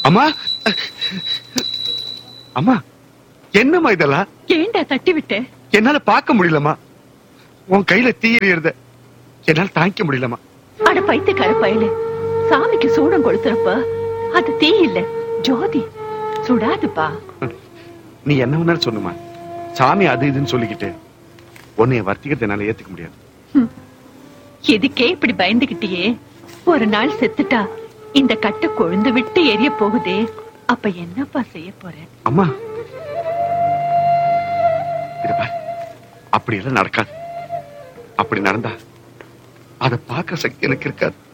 அம்மா அம்மா என்னம்மா இதெல்லாம் ஏண்டா தட்டி விட்ட என்னால பார்க்க முடியலம்மா உன் கையில தீ எறியறத என்னால தாங்கிக்க முடியலம்மா அட பைத்தியக்கார பயலு சாமிக்கு சூடம் கொடுத்துறப்ப அது தீ இல்ல ஜோதி சுடாதுப்பா நீ என்ன வேணாலும் சொல்லுமா சாமி அது இதுன்னு சொல்லிக்கிட்டு உன்னைய வர்த்திக்கிறத என்னால ஏத்துக்க முடியாது இதுக்கே இப்படி பயந்துகிட்டியே ஒரு நாள் செத்துட்டா இந்த கட்டை கொழுந்து விட்டு எரிய போகுதே அப்ப என்னப்பா செய்ய போற அம்மா இது பாரு அப்படி எல்லாம் நடக்காது அப்படி நடந்தா அதை பார்க்க சக்தி எனக்கு இருக்காது